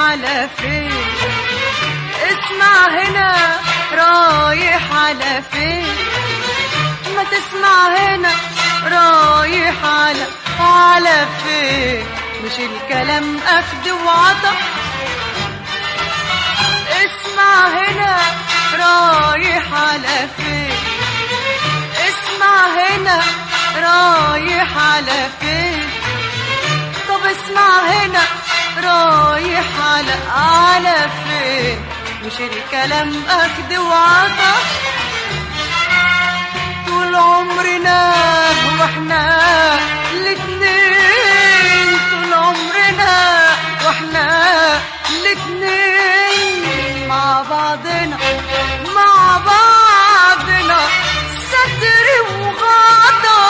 على فين اسمع هنا رايح على فين ما تسمع هنا رايح على على فين مش الكلام اخد وعطا اسمع هنا رايح على فين اسمع هنا رايح على فين طب اسمع هنا رايح على على فين مش الكلام اخد وعطا طول عمرنا واحنا الاتنين طول عمرنا واحنا الاتنين مع بعضنا مع بعضنا ستر وغطا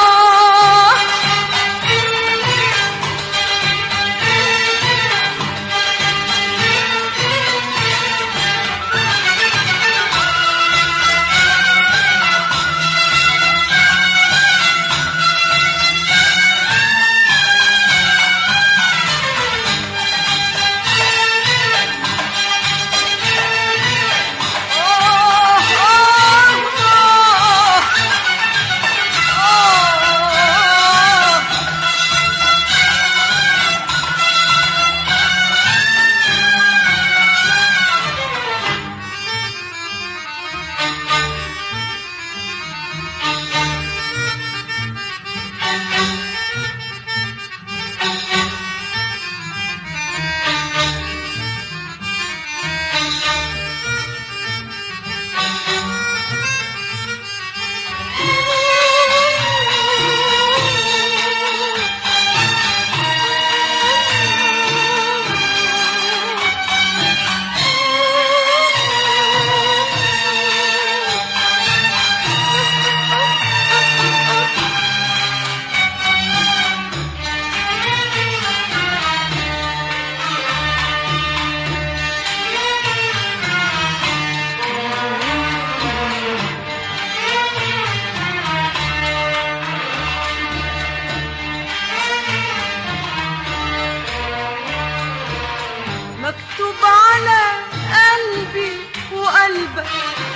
مكتوب على قلبي وقلبك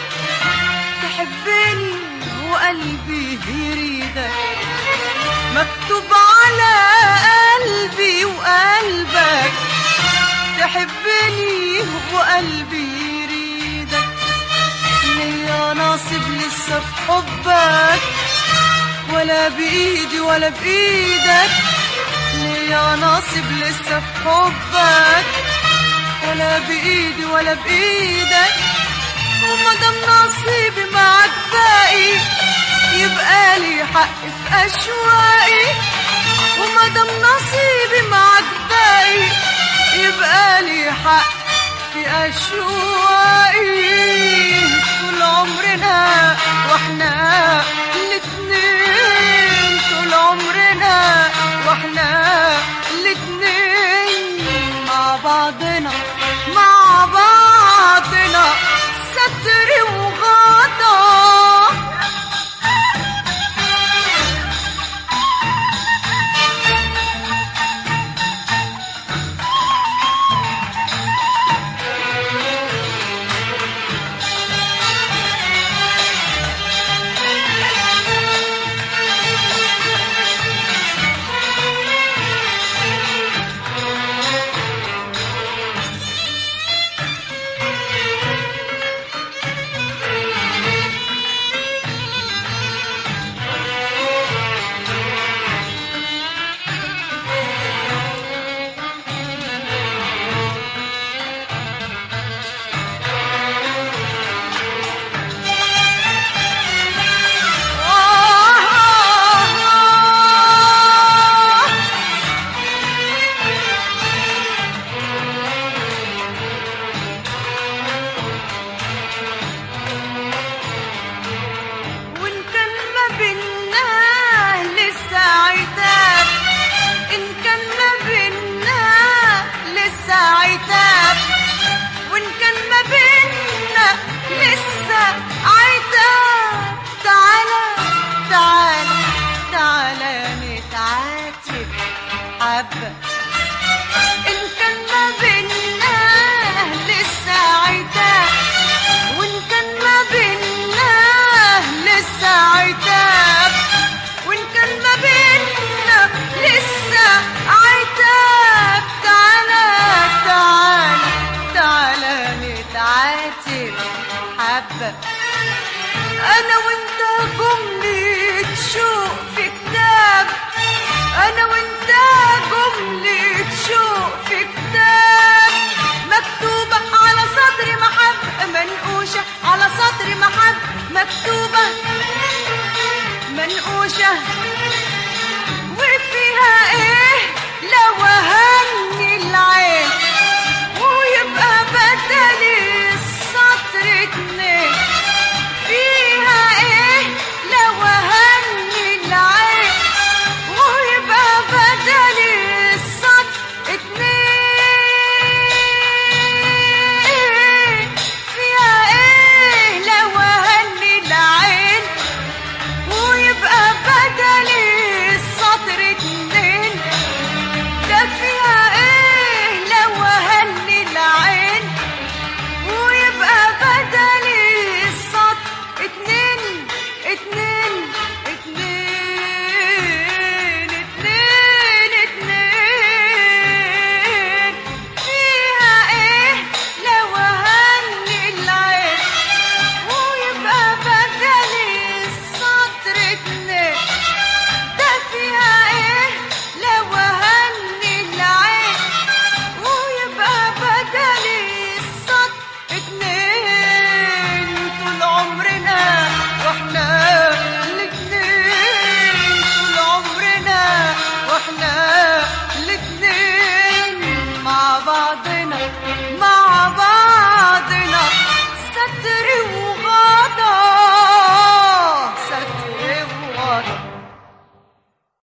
تحبني وقلبي يريدك مكتوب على قلبي وقلبك تحبني وقلبي يريدك ليا ناصب لسه في حبك ولا بإيدي ولا بإيدك ليا ناصب لسه في حبك ولا بإيدي ولا بإيدك وما دام نصيبي معاك باقي يبقى لي حق في أشواقي وما دام نصيبي معاك باقي يبقى لي حق في أشواقي طول عمرنا واحنا الاتنين طول عمرنا واحنا الاتنين مع بعضنا مع بعضنا ستر وغطا الدنيا